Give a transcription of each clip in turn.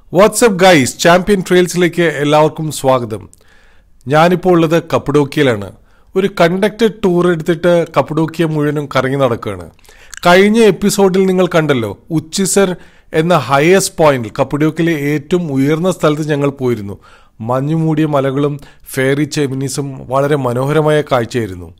WhatsApp guys champion ട്രെയിൽസിലേക്ക് എല്ലാവർക്കും സ്വാഗതം ഞാനിപ്പോൾ ഉള്ളത് കപ്പഡോക്കിയയിലാണ് ഒരു കണ്ടക്റ്റഡ് ടൂർ എടുത്തിട്ട് കപ്പഡോക്കിയ മുഴുവനും കറങ്ങി നടക്കുകയാണ് കഴിഞ്ഞ എപ്പിസോഡിൽ നിങ്ങൾ കണ്ടല്ലോ ഉച്ചിസർ എന്ന ഹയസ്റ്റ് പോയിന്റിൽ കപ്പഡോക്കിയയിലെ ഏറ്റവും ഉയർന്ന സ്ഥലത്ത് ഞങ്ങൾ പോയിരുന്നു മഞ്ഞു മൂടിയ മലകളും ഫെയറി ചെമിനീസും വളരെ മനോഹരമായ കാഴ്ചയായിരുന്നു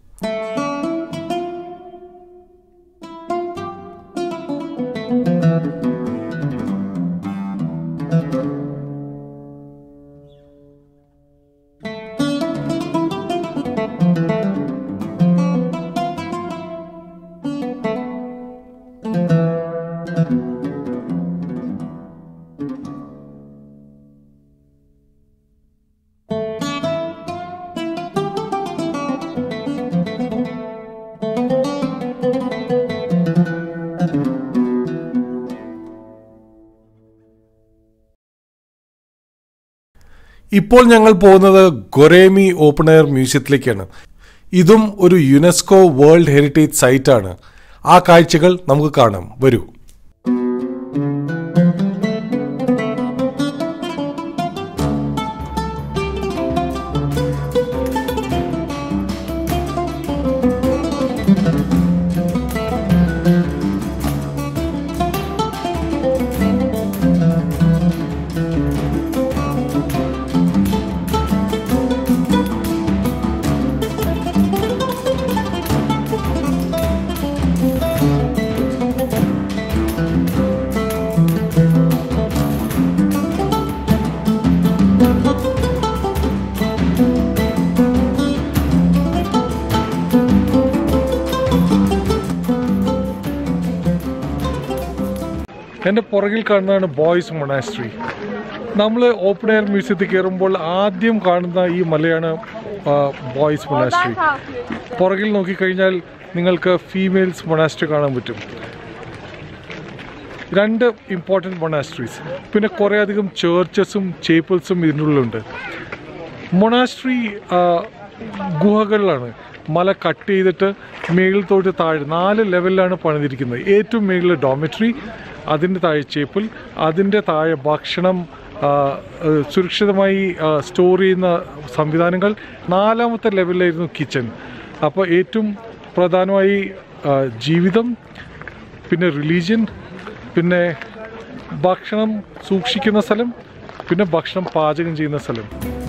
ഇപ്പോൾ ഞങ്ങൾ പോകുന്നത് ഗൊറേമി ഓപ്പൺ എയർ മ്യൂസിയത്തിലേക്കാണ് ഇതും ഒരു യുനെസ്കോ വേൾഡ് ഹെറിറ്റേജ് സൈറ്റാണ് ആ കാഴ്ചകൾ നമുക്ക് കാണാം വരൂ എൻ്റെ പുറകിൽ കാണുന്നതാണ് ബോയ്സ് മൊണാസ്ട്രി നമ്മൾ ഓപ്പൺ എയർ മ്യൂസിയത്തിൽ കയറുമ്പോൾ ആദ്യം കാണുന്ന ഈ മലയാണ് ആ, ബോയ്സ് മൊണാസ്ട്രി പുറകിൽ നോക്കിക്കഴിഞ്ഞാൽ നിങ്ങൾക്ക് ഫീമെയിൽസ് മൊണാസ്ട്രി കാണാൻ പറ്റും രണ്ട് ഇമ്പോർട്ടൻറ്റ് മൊണാസ്ട്രീസ് പിന്നെ കുറേ അധികം ചേർച്ചസും ചേപ്പിൾസും ഇതിനുള്ളിലുണ്ട് മൊണാസ്ട്രി ഗുഹകളിലാണ് മല കട്ട് ചെയ്തിട്ട് മേളിൽ തൊട്ട് താഴെ നാല് ലെവലിലാണ് പണിതിരിക്കുന്നത് ഏറ്റവും മേളിൽ ഡോമിറ്ററി അതിൻ്റെ താഴെ ചേപ്പിൾ അതിൻ്റെ താഴെ ഭക്ഷണം ആ, ഏഹ്, സുരക്ഷിതമായി സ്റ്റോർ ചെയ്യുന്ന സംവിധാനങ്ങൾ നാലാമത്തെ ലെവലിലായിരുന്നു കിച്ചൺ അപ്പോൾ ഏറ്റവും പ്രധാനമായി ആ, ജീവിതം പിന്നെ റിലീജിയൻ പിന്നെ ഭക്ഷണം സൂക്ഷിക്കുന്ന സ്ഥലം പിന്നെ ഭക്ഷണം പാചകം ചെയ്യുന്ന സ്ഥലം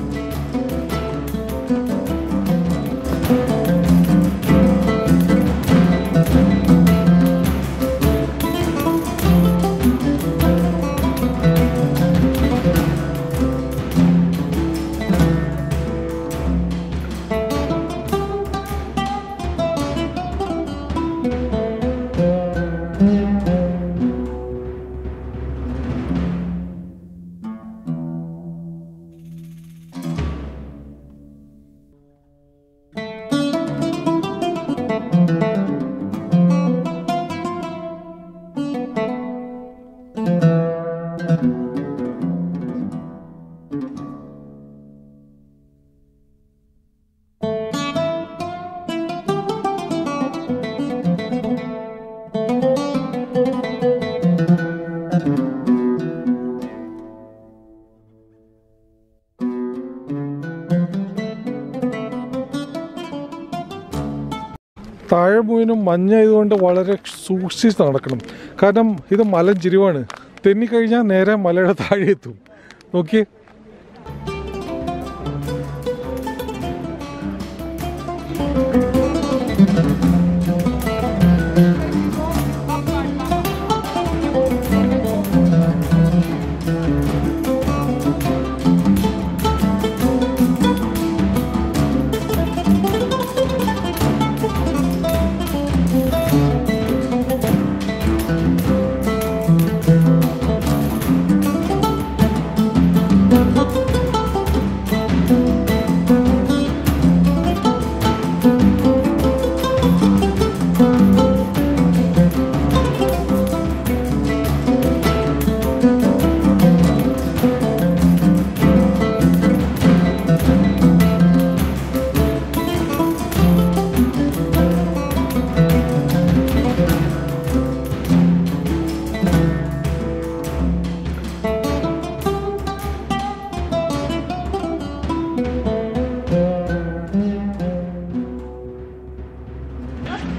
താഴെ മുഴുവനും മഞ്ഞായതുകൊണ്ട് വളരെ സൂക്ഷിച്ച് നടക്കണം കാരണം ഇത് മലഞ്ചിരിവാണ് തെന്നിക്കഴിഞ്ഞാൽ നേരെ മലയുടെ താഴെ എത്തും നോക്കിയേ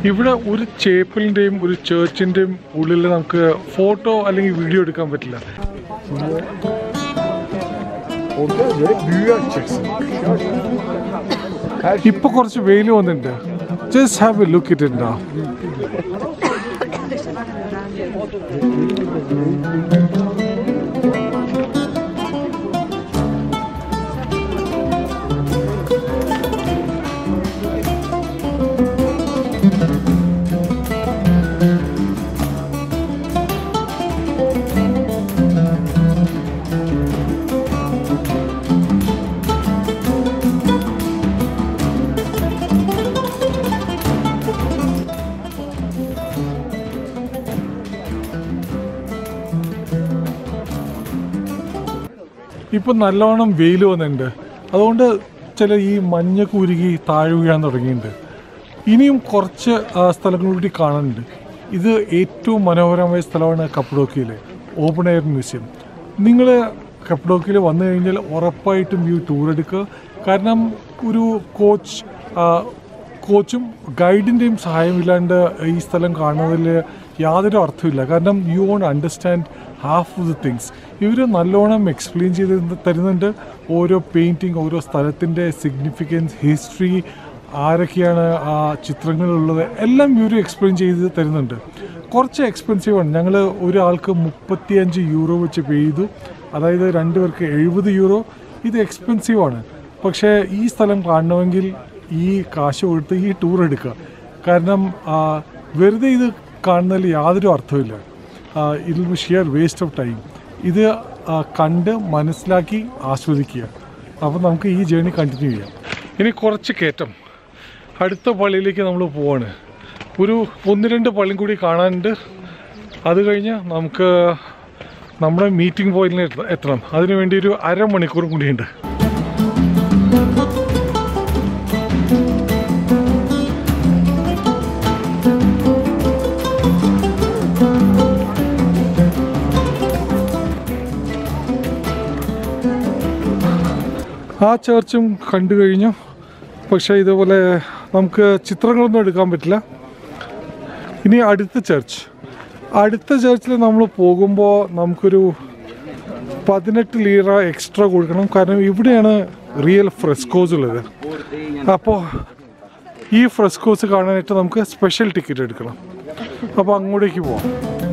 ഇവിടെ ഒരു ചേപ്പിലിൻ്റെയും ഒരു ചേർച്ചിൻ്റെയും ഉള്ളിൽ നമുക്ക് ഫോട്ടോ അല്ലെങ്കിൽ വീഡിയോ എടുക്കാൻ പറ്റില്ല Orada böyle büyüğü açacaksın. Her şey ഇപ്പൊ കുറച്ച് വെയിൽ വന്നിട്ടുണ്ട് just have a look it ഉണ്ടാ ഇപ്പൊ നല്ലോണം വെയിൽ വന്നിട്ടുണ്ട് അതുകൊണ്ട് ചില ഈ മഞ്ഞൊക്കെ ഉരുകി താഴെ വീഴാൻ തുടങ്ങിയിട്ടുണ്ട് ഇനിയും കുറച്ച് ആ, സ്ഥലങ്ങൾ കൂടി കാണാനുണ്ട് ഇത് ഏറ്റവും മനോഹരമായ സ്ഥലമാണ് കപ്പഡോക്കിയിലെ ഓപ്പൺ എയർ മ്യൂസിയം നിങ്ങൾ കപ്പഡോക്കിയിൽ വന്നു കഴിഞ്ഞാൽ ഉറപ്പായിട്ടും ഈ ടൂർ എടുക്കുക കാരണം ഒരു കോച്ച് കോച്ചും ഗൈഡിൻ്റെയും സഹായമില്ലാണ്ട് ഈ സ്ഥലം കാണുന്നതിൽ യാതൊരു അർത്ഥമില്ല കാരണം you won't understand half of the things ഇവർ നല്ലോണം എക്സ്പ്ലെയിൻ ചെയ്ത് തരുന്നുണ്ട് ഓരോ പെയിൻറ്റിങ് ഓരോ സ്ഥലത്തിൻ്റെ സിഗ്നിഫിക്കൻസ് ഹിസ്റ്ററി ആരൊക്കെയാണ് ആ ചിത്രങ്ങളുള്ളത് എല്ലാം ഇവർ എക്സ്പ്ലെയിൻ ചെയ്ത് തരുന്നുണ്ട് കുറച്ച് എക്സ്പെൻസീവ് ആണ് ഞങ്ങൾ ഒരാൾക്ക് മുപ്പത്തിയഞ്ച് യൂറോ വെച്ച് പേ ചെയ്തു അതായത് രണ്ട് പേർക്ക് എഴുപത് യൂറോ ഇത് എക്സ്പെൻസീവ് ആണ് പക്ഷേ ഈ സ്ഥലം കാണണമെങ്കിൽ ഈ കാശ് കൊടുത്ത് ഈ ടൂർ എടുക്കുക കാരണം ആ, വെറുതെ ഇത് കാണുന്നതിൽ യാതൊരു അർത്ഥമില്ല ഇത് ഷിയർ വേസ്റ്റ് ഓഫ് ടൈം ഇത് ആ, കണ്ട് മനസ്സിലാക്കി ആസ്വദിക്കുക അപ്പോൾ നമുക്ക് ഈ ജേണി കണ്ടിന്യൂ ചെയ്യാം ഇനി കുറച്ച് കയറ്റം അടുത്ത പള്ളിയിലേക്ക് നമ്മൾ പോവാണ് ഒരു ഒന്ന് രണ്ട് പള്ളിയും കൂടി കാണാനുണ്ട് അത് കഴിഞ്ഞ് നമുക്ക് നമ്മുടെ മീറ്റിംഗ് പോയിന്റിൽ എത്ത- എത്തണം അതിനു വേണ്ടി ഒരു അരമണിക്കൂർ കൂടിയുണ്ട് ആ ചർച്ചും കണ്ടു കഴിഞ്ഞു പക്ഷേ ഇതുപോലെ നമുക്ക് ചിത്രങ്ങളൊന്നും എടുക്കാൻ പറ്റില്ല ഇനി അടുത്ത ചർച്ച് അടുത്ത ചർച്ചിൽ നമ്മൾ പോകുമ്പോൾ നമുക്കൊരു പതിനെട്ട് ലീറ എക്സ്ട്രാ കൊടുക്കണം കാരണം ഇവിടെയാണ് റിയൽ ഫ്രെസ്കോസ് ഉള്ളത് അപ്പോൾ ഈ ഫ്രെസ്കോസ് കാണാനായിട്ട് നമുക്ക് സ്പെഷ്യൽ ടിക്കറ്റ് എടുക്കണം അപ്പോൾ അങ്ങോട്ടേക്ക് പോവാം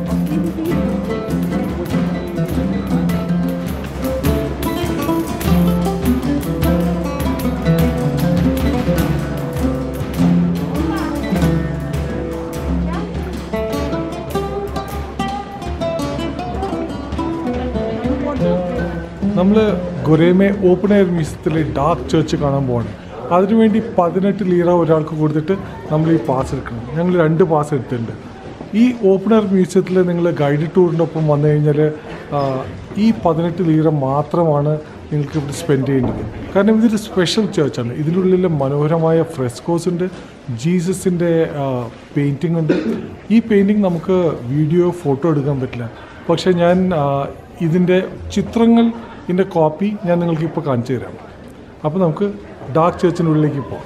നമ്മൾ ഗൊരേമെ ഓപ്പൺ എയർ മ്യൂസിയത്തിലെ ഡാർക്ക് ചർച്ച് കാണാൻ പോവാണ് അതിനുവേണ്ടി പതിനെട്ട് ലീറ ഒരാൾക്ക് കൊടുത്തിട്ട് നമ്മൾ ഈ പാസ് എടുക്കണം ഞങ്ങൾ രണ്ട് പാസ് എടുത്തിട്ടുണ്ട് ഈ ഓപ്പൺ എയർ മ്യൂസിയത്തിൽ നിങ്ങൾ ഗൈഡ് ടൂറിൻ്റെ ഒപ്പം വന്നു കഴിഞ്ഞാൽ ആ, ഈ പതിനെട്ട് ലീറ മാത്രമാണ് നിങ്ങൾക്ക് ഇവിടെ സ്പെൻഡ് ചെയ്യേണ്ടത് കാരണം ഇതൊരു സ്പെഷ്യൽ ചേർച്ചാണ് ഇതിനുള്ളിൽ മനോഹരമായ ഫ്രെസ്കോസ് ഉണ്ട് ജീസസിൻ്റെ പെയിൻറ്റിംഗ് ഉണ്ട് ഈ പെയിൻറ്റിംഗ് നമുക്ക് വീഡിയോ ഫോട്ടോ എടുക്കാൻ പറ്റില്ല പക്ഷേ ഞാൻ ആ, ഇതിൻ്റെ ചിത്രങ്ങൾ ഇതിൻ്റെ കോപ്പി ഞാൻ നിങ്ങൾക്ക് ഇപ്പോൾ കാണിച്ചു തരാം അപ്പോൾ നമുക്ക് ഡാർക്ക് ചേർച്ചിനുള്ളിലേക്ക് പോകാം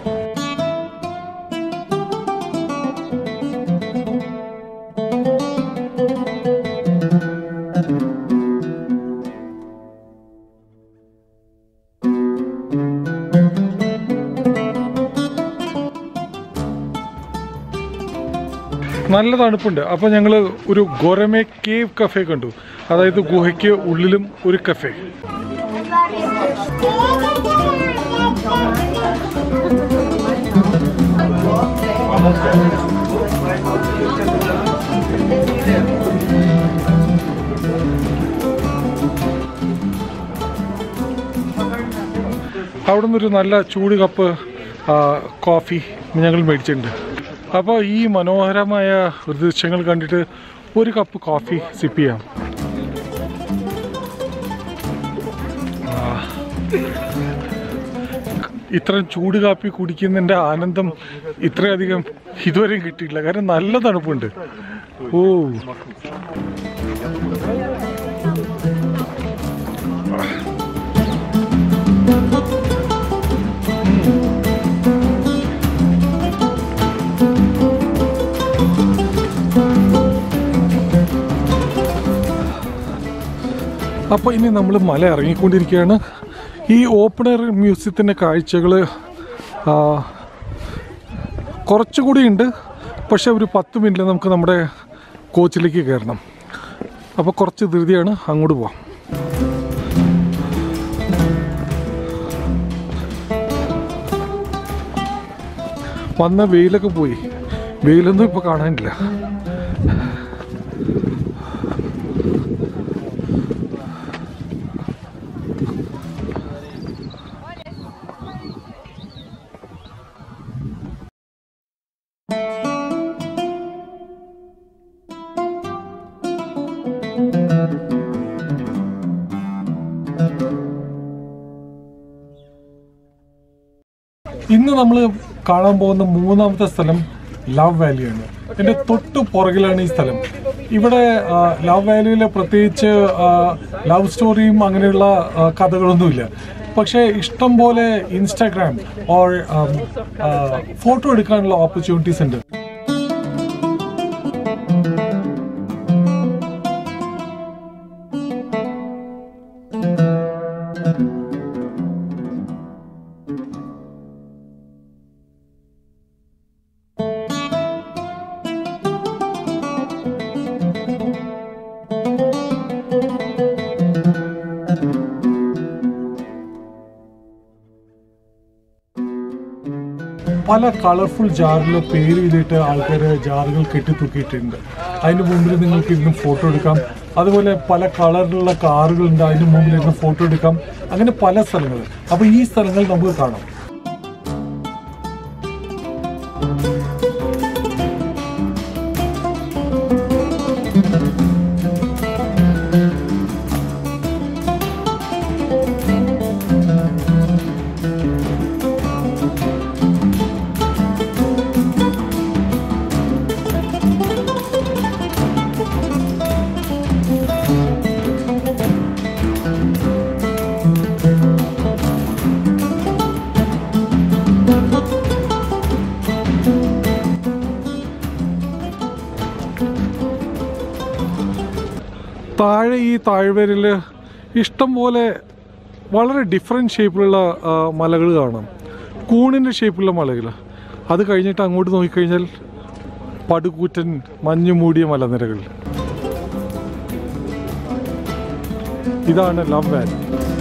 നല്ല തണുപ്പുണ്ട് അപ്പോൾ ഞങ്ങൾ ഒരു ഗൊരമെ കേവ് കഫേ കണ്ടു അതായത് ഗുഹയ്ക്ക് ഉള്ളിലും ഒരു കഫേ അവിടെ നിന്നൊരു നല്ല ചൂട് കപ്പ് ആ, കോഫി ഞങ്ങൾ മേടിച്ചിട്ടുണ്ട് അപ്പോൾ ഈ മനോഹരമായ ദൃശ്യങ്ങൾ കണ്ടിട്ട് ഒരു കപ്പ് കോഫി സിപ്പ് ചെയ്യാം ആ. ഇത്രയും ചൂട് കാപ്പി കുടിക്കുന്നതിൻ്റെ ആനന്ദം ഇത്രയധികം ഇതുവരെയും കിട്ടിയിട്ടില്ല കാരണം നല്ല തണുപ്പുണ്ട് ഓ അപ്പോൾ ഇനി നമ്മൾ മല ഇറങ്ങിക്കൊണ്ടിരിക്കുകയാണ് ഈ ഓപ്പൺ എയർ മ്യൂസിയത്തിൻ്റെ കാഴ്ചകൾ കുറച്ചുകൂടി ഉണ്ട് പക്ഷെ ഒരു പത്ത് മിനിറ്റിൽ നമുക്ക് നമ്മുടെ കോച്ചിലേക്ക് കയറണം അപ്പോൾ കുറച്ച് ധൃതിയാണ് അങ്ങോട്ട് പോവാം വന്ന വെയിലൊക്കെ പോയി വെയിലൊന്നും ഇപ്പോൾ കാണാനില്ല ഇന്ന് നമ്മൾ കാണാൻ പോകുന്ന മൂന്നാമത്തെ സ്ഥലം ലവ് വാലിയാണ് എൻ്റെ തൊട്ട് പുറകിലാണ് ഈ സ്ഥലം ഇവിടെ ആ, ലവ് വാലിയിൽ പ്രത്യേകിച്ച് ആ, ലവ് സ്റ്റോറിയും അങ്ങനെയുള്ള ആ, കഥകളൊന്നുമില്ല പക്ഷേ ഇഷ്ടം പോലെ ഇൻസ്റ്റാഗ്രാം ഓർ ഫോട്ടോ എടുക്കാനുള്ള ഓപ്പർച്യൂണിറ്റീസ് ഉണ്ട് പല കളർഫുൾ ജാറിൽ പേര് എഴുതിയിട്ട് ആൾക്കാർ ജാറുകൾ കെട്ടിത്തൂക്കിയിട്ടുണ്ട് അതിന് മുമ്പിൽ നിങ്ങൾക്ക് ഇരുന്ന് ഫോട്ടോ എടുക്കാം അതുപോലെ പല കളറിലുള്ള കാറുകളുണ്ട് അതിന് മുമ്പിൽ ഇരുന്ന് ഫോട്ടോ എടുക്കാം അങ്ങനെ പല സ്ഥലങ്ങൾ അപ്പോൾ ഈ സ്ഥലങ്ങൾ നമുക്ക് കാണാം താഴെ ഈ താഴ്വരയിൽ ഇഷ്ടം പോലെ വളരെ ഡിഫറെൻറ്റ് ഷേപ്പിലുള്ള മലകൾ കാണാം കൂണിൻ്റെ ഷേപ്പിലുള്ള മലകൾ അത് കഴിഞ്ഞിട്ട് അങ്ങോട്ട് നോക്കിക്കഴിഞ്ഞാൽ പടുകൂറ്റൻ മഞ്ഞു മൂടിയ മലനിരകൾ ഇതാണ് ലവ് വാലി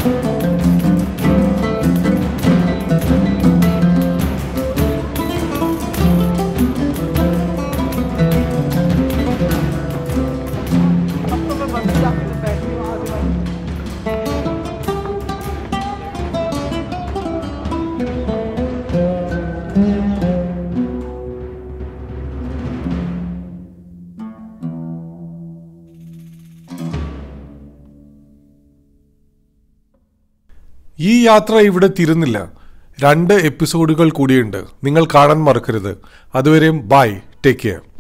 ഈ യാത്ര ഇവിടെ തീരുന്നില്ല രണ്ട് എപ്പിസോഡുകൾ കൂടിയുണ്ട് നിങ്ങൾ കാണാൻ മറക്കരുത് അതുവരെയും ബൈ ടേക്ക് കെയർ